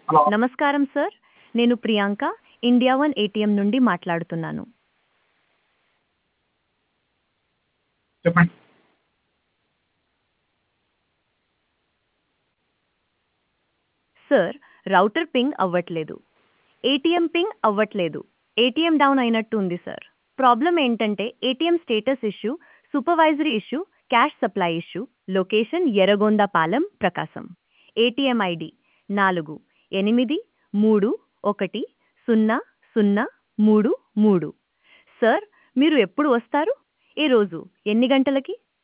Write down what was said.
hello నమస్కారం sir నేను Priyanka India one ATM నుండి మాట్లాడుతున్నాను చెప్పండి సార్ రౌటర్ పింగ్ అవ్వట్లేదు ఏటీఎం పింగ్ అవ్వట్లేదు ఏటీఎం డౌన్ అయినట్టు ఉంది సార్ ప్రాబ్లం ఏంటంటే ATM status issue supervisory issue cash supply issue location Erragondapalem Prakasam ATM ID నాలుగు ఎనిమిది మూడు ఒకటి సున్నా సున్నా మూడు మూడు సార్ మీరు ఎప్పుడు వస్తారు ఈ రోజు ఎన్ని గంటలకి